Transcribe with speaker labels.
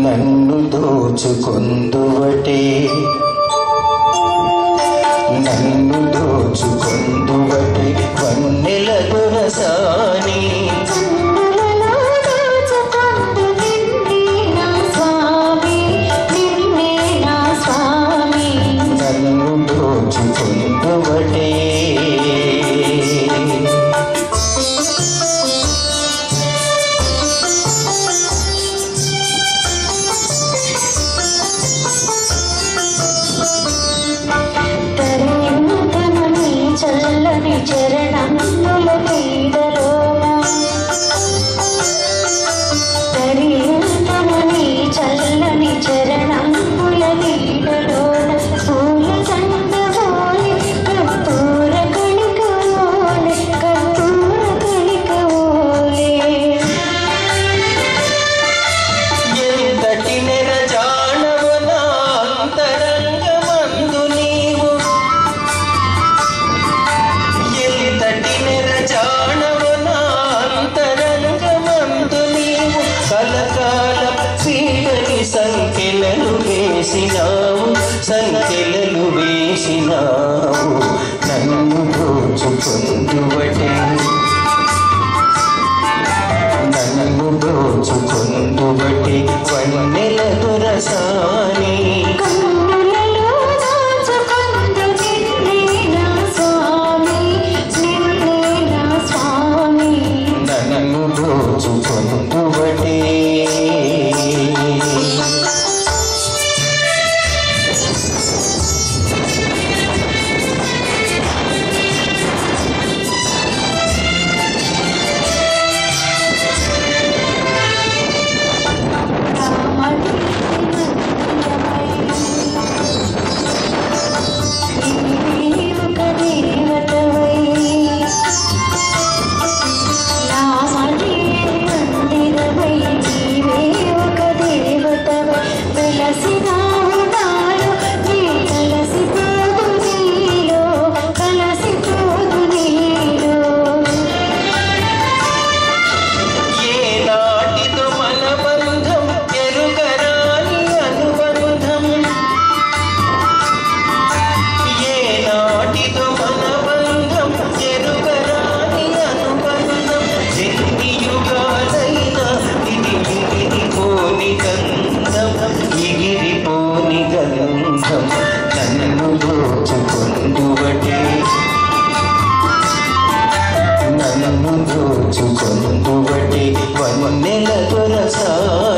Speaker 1: నన్ను దోచుకొందువటే నన్ను దోచుకొందువటే వన్నెల దొరసాని
Speaker 2: కన్నులలో దాచుకొందు నిన్నే నా స్వామి నిన్నే నా స్వామి
Speaker 1: నన్ను దోచుకొందువటే
Speaker 2: తరింతమని చల్లని చరణముల నీడలోన తరింతమని చల్లని చరణముల నీడలోన పూల చందమోలి కర్పూర కణిక ఓలే కర్పూర కణిక ఓలే
Speaker 1: ఎంతటి నెరజానవు నా అంతరంగమందు నీవు ఎంతటి నెరజానవు నా అంతరంగమందు నీవు కలకాల పీడని సంఖ్యలను వేసినావు సంఖ్యలను వేసినావు నన్ను దోచుకొందువటే నన్ను దోచుకొందువటి వన్నెల దొరసాని
Speaker 2: కన్నులలో దాచుకొందు నిన్నే నా స్వామి నిన్నే నా స్వామి
Speaker 1: నన్ను దోచుకొందువటి
Speaker 2: రామణి నీవే ఒక దేవతవై రామణి మందిరమై నీవే ఒక దేవతవై వెలసినావు నాలో నీ కలసిపోదు నీలో కలసిపోదు నీలో
Speaker 1: ఏ నాటితో మన బంధం ఎరుకరాని అనుబంధం ఏ నాటితో మన బంధం ఎరుకరాని అనుబంధం ఎన్ని యుగాలైనా ఇది ఎగిరిపోని గంధం ఎగిరిపోని గంధం నన్ను దోచుకొందువటే నన్ను దోచుకొందువటి వన్నెల దొరసా